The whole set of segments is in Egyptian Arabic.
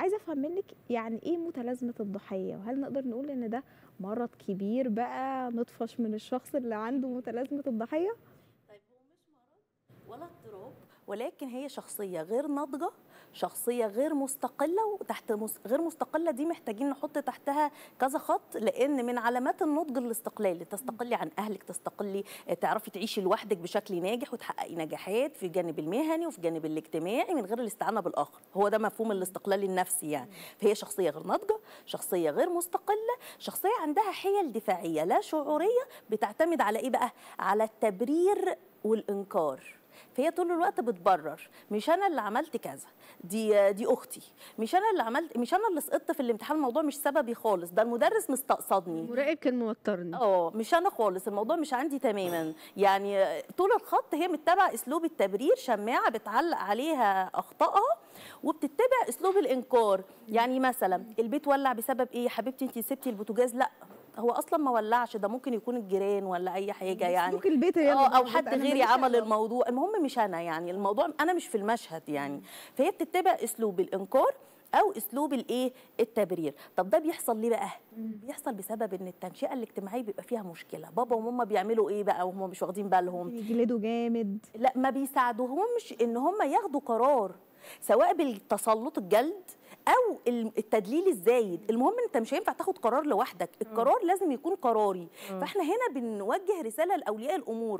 عايزه افهم منك يعني ايه متلازمه الضحيه وهل نقدر نقول ان ده مرض كبير بقى نطفش من الشخص اللي عنده متلازمه الضحيه طيب هو مش مرض ولا اضطراب ولكن هي شخصيه غير ناضجه شخصيه غير مستقله وتحت مس... غير مستقله دي محتاجين نحط تحتها كذا خط لان من علامات النضج الاستقلال تستقلي عن اهلك تستقلي آه، تعرفي تعيشي لوحدك بشكل ناجح وتحققي نجاحات في الجانب المهني وفي الجانب الاجتماعي من غير الاستعانه بالاخر هو ده مفهوم الاستقلال النفسي يعني فهي شخصيه غير ناضجه شخصيه غير مستقله شخصيه عندها حيل دفاعيه لا شعوريه بتعتمد على ايه بقى على التبرير والانكار فهي طول الوقت بتبرر مش انا اللي عملت كذا دي دي اختي مش انا اللي عملت مش انا اللي سقطت في الامتحان الموضوع مش سببي خالص ده المدرس مستقصدني المراقب كان موترني اه مش انا خالص الموضوع مش عندي تماما يعني طول الخط هي متبعه اسلوب التبرير شماعه بتعلق عليها اخطائها وبتتبع اسلوب الانكار يعني مثلا البيت ولع بسبب ايه يا حبيبتي انت سبتي البوتاجاز لا هو اصلا ما ولعش ده ممكن يكون الجيران ولا اي حاجه يعني سلوك البيت هي اللي اه او موجود. حد أنا غيري ماليش عمل دعوة. الموضوع المهم مش انا يعني الموضوع انا مش في المشهد يعني فهي بتتبع اسلوب الانكار او اسلوب الايه التبرير طب ده بيحصل ليه بقى بيحصل بسبب ان التنشئه الاجتماعيه بيبقى فيها مشكله بابا وماما بيعملوا ايه بقى وهم مش واخدين بالهم يجلدوا جامد لا ما بيساعدوهمش ان هم ياخدوا قرار سواء بالتسلط الجلد او ال- التدليل الزايد المهم انت مش هينفع تاخد قرار لوحدك القرار لازم يكون قراري فاحنا هنا بنوجه رساله لاولياء الامور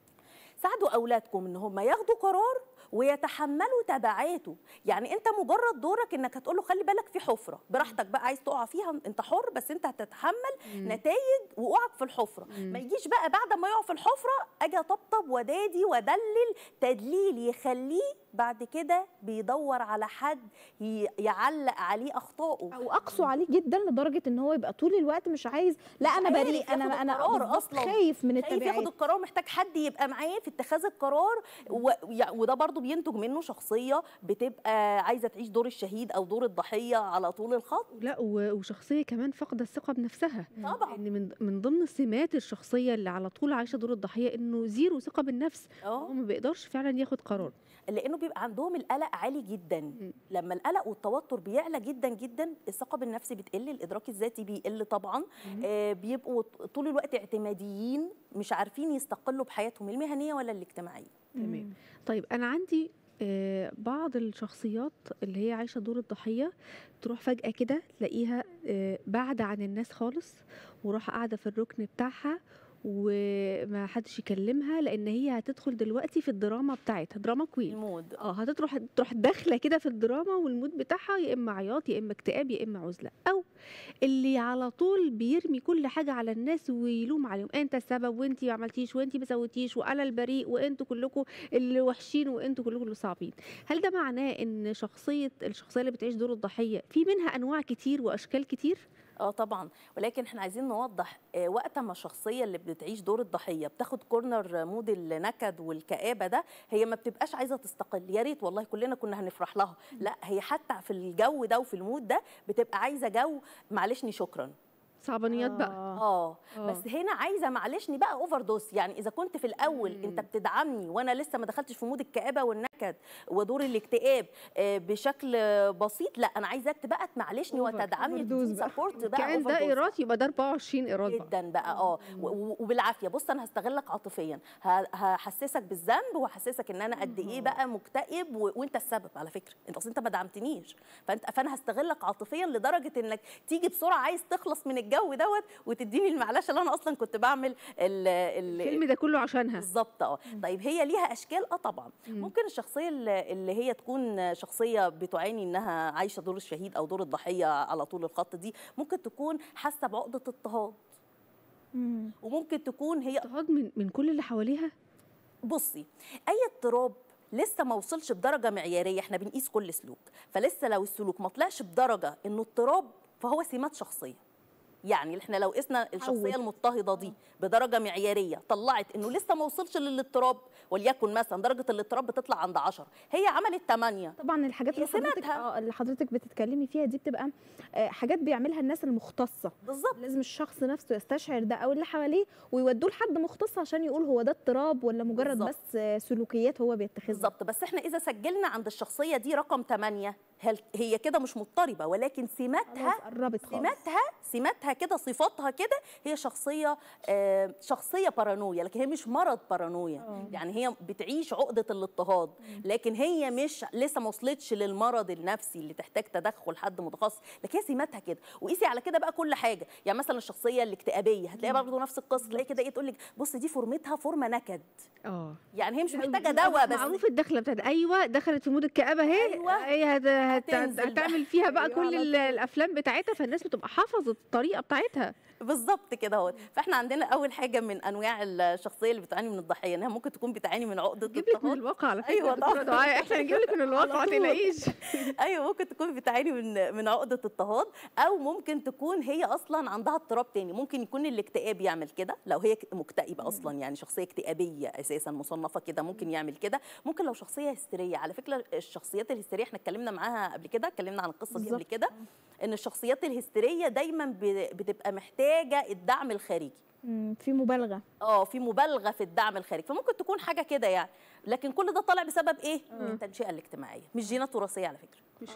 ساعدوا اولادكم ان هم ياخدوا قرار ويتحملوا تبعاته يعني انت مجرد دورك انك هتقول له خلي بالك في حفره براحتك بقى عايز تقع فيها انت حر بس انت هتتحمل نتائج وقوعك في الحفره ما يجيش بقى بعد ما يقع في الحفره اجي اطبطب ودادي وادلل تدليل يخليه بعد كده بيدور على حد ي- يعلق عليه اخطائه او اقسو عليه جدا لدرجه ان هو يبقى طول الوقت مش عايز لا انا عارف بريء انا ياخد انا القرار بالظبط أصلاً. خايف من خايف ياخد التبعات القرار محتاج حد يبقى معاه في اتخاذ القرار و... يع- وده برضو بينتج منه شخصيه بتبقى عايزه تعيش دور الشهيد او دور الضحيه على طول الخط لا و- وشخصيه كمان فاقده الثقه بنفسها طبعا ان من من ضمن سمات الشخصيه اللي على طول عايشه دور الضحيه انه زيرو ثقه بالنفس هو اه ما بيقدرش فعلا ياخد قرار لانه بيبقى عندهم القلق عالي جدا لما القلق والتوتر بيعلى جدا جدا الثقه بالنفس بتقل الادراك الذاتي بيقل طبعا آه بيبقوا طول الوقت اعتماديين مش عارفين يستقلوا بحياتهم المهنيه ولا الاجتماعيه تمام طيب انا عندي آه، بعض الشخصيات اللي هي عايشه دور الضحيه تروح فجاه كده تلاقيها آه، بعد عن الناس خالص وراح قاعده في الركن بتاعها وما حدش يكلمها لان هي هتدخل دلوقتي في الدراما بتاعتها دراما كوين المود اه هتروح تروح داخله كده في الدراما والمود بتاعها يا اما عياط يا اما اكتئاب يا اما عزله او اللي على طول بيرمي كل حاجه على الناس ويلوم عليهم انت السبب وانت ما عملتيش وانت ما سويتيش وانا البريء وانتوا كلكم اللي وحشين وانتوا كلكم اللي صعبين هل ده معناه ان شخصيه الشخصيه اللي بتعيش دور الضحيه في منها انواع كتير واشكال كتير اه طبعا ولكن احنا عايزين نوضح آه، وقت ما الشخصيه اللي بتعيش دور الضحيه بتاخد كورنر مود النكد والكآبه ده هي ما بتبقاش عايزه تستقل يا ريت والله كلنا كنا هنفرح لها لا هي حتى في الجو ده وفي المود ده بتبقى عايزه جو معلشني شكرا صعبانيات بقى اه آه. بس هنا عايزه معلشني بقى اوفر دوس يعني اذا كنت في الاول مم. انت بتدعمني وانا لسه ما دخلتش في مود الكآبه والنكد ودور الاكتئاب آه، بشكل بسيط لا انا عايزاك بقى معلشني أوفر. وتدعمني أوفر دوز بقى. سبورت بقى كان أوفر ده دوز. ايراد يبقى ده 24 ايراد بقى جدا بقى اه و- و- وبالعافيه بص انا هستغلك عاطفيا ه- هحسسك بالذنب وهحسسك ان انا قد ايه بقى مكتئب و... وانت السبب على فكره انت اصل انت ما دعمتنيش فانت فانا هستغلك عاطفيا لدرجه انك تيجي بسرعه عايز تخلص من الجو دوت وتديني المعلشه اللي انا اصلا كنت بعمل ال... ال... الفيلم ده كله عشانها بالظبط اه طيب هي ليها اشكال اه طبعا مم. ممكن الشخصيه اللي اللي هي تكون شخصيه بتعاني انها عايشه دور الشهيد او دور الضحيه على طول الخط دي ممكن تكون حاسه بعقده اضطهاد مم. وممكن تكون هي اضطهاد من من كل اللي حواليها بصي اي اضطراب لسه ما وصلش بدرجه معياريه احنا بنقيس كل سلوك فلسه لو السلوك ما طلعش بدرجه انه اضطراب فهو سمات شخصيه يعني احنا لو قسنا الشخصيه عود. المضطهده دي بدرجه معياريه طلعت انه لسه ما وصلش للاضطراب وليكن مثلا درجه الاضطراب بتطلع عند 10 هي عملت 8 طبعا الحاجات اللي هي حضرتك سماتها. اه اللي حضرتك بتتكلمي فيها دي بتبقى آه، حاجات بيعملها الناس المختصه بالظبط لازم الشخص نفسه يستشعر ده او اللي حواليه ويودوه لحد مختص عشان يقول هو ده اضطراب ولا مجرد بالظبط. بس آه، سلوكيات هو بيتخذها بالظبط بس احنا اذا سجلنا عند الشخصيه دي رقم 8 هل هي كده مش مضطربه ولكن سماتها خلاص قربت خالص سماتها سماتها كده صفاتها كده هي شخصيه آه، شخصيه بارانويا لكن هي مش مرض بارانويا آه. يعني هي بتعيش عقده الاضطهاد لكن هي مش لسه ما وصلتش للمرض النفسي اللي تحتاج تدخل حد متخصص لكن هي سماتها كده وقيسي على كده بقى كل حاجه يعني مثلا الشخصيه الاكتئابيه هتلاقيها برضه نفس القصه تلاقي كده ايه تقول لك بص دي فورمتها فورمه نكد اه يعني هي مش محتاجه دواء بس معروف الدخله بتاعت ايوه دخلت في مود الكآبه اهي أيوة. هي هت... هت... هتنزل بقى. هتعمل فيها بقى أيوة كل على ال- طول. الافلام بتاعتها فالناس بتبقى حافظت الطريقه بتاعتها بالظبط كده اهو فاحنا عندنا اول حاجه من انواع الشخصيه اللي بتعاني من الضحيه انها ممكن تكون بتعاني من عقده نجيب لك من اضطهاد الواقع على فكره أيوة دكتورة طبعاً. دعاء احنا نجيب لك من الواقع ما طول. تلاقيش ايوه ممكن تكون بتعاني من من عقده اضطهاد او ممكن تكون هي اصلا عندها اضطراب تاني ممكن يكون الاكتئاب يعمل كده لو هي مكتئبه اصلا يعني شخصيه اكتئابيه اساسا مصنفه كده ممكن يعمل كده ممكن لو شخصيه هستيريه على فكره الشخصيات الهستيريه احنا اتكلمنا معاها قبل كده اتكلمنا عن القصه دي قبل بالظبط. كده ان الشخصيات الهستيريه دايما ب- بتبقى محتاجه الدعم الخارجي مم، في مبالغه اه في مبالغه في الدعم الخارجي فممكن تكون حاجه كده يعني لكن كل ده طالع بسبب ايه التنشئه الاجتماعيه مش جينات وراثيه على فكره